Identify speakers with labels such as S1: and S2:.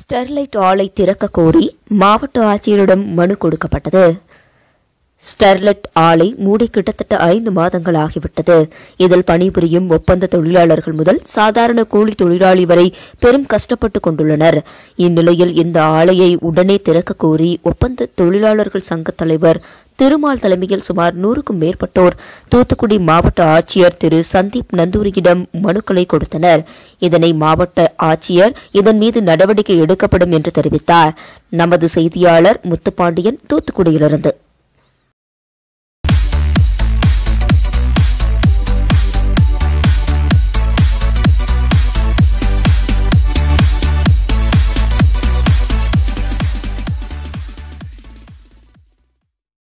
S1: Sterlite ஆலை திறக்க கோரி மாவட்ட ஆட்சியரிடம் மனு கொடுக்கப்பட்டது ஸ்டெர்லைட் ஆலை மூடி கிட்டத்தட்ட ஐந்து மாதங்கள் ஆகிவிட்டது இதில் பணிபுரியும் ஒப்பந்த தொழிலாளர்கள் முதல் சாதாரண கூலி தொழிலாளி வரை பெரும் கஷ்டப்பட்டுக் கொண்டுள்ளனர் இந்நிலையில் இந்த ஆலையை உடனே திறக்க கோரி ஒப்பந்த தொழிலாளர்கள் சங்க தலைவர் திருமால் தலைமையில் சுமார் நூறுக்கும் மேற்பட்டோர் தூத்துக்குடி மாவட்ட ஆட்சியர் திரு சந்தீப் நந்தூரியிடம் மனுக்களை கொடுத்தனர் இதனை மாவட்ட ஆட்சியர் இதன் மீது நடவடிக்கை எடுக்கப்படும் என்று தெரிவித்தார் நமது செய்தியாளர் முத்துப்பாண்டியன் தூத்துக்குடியிலிருந்து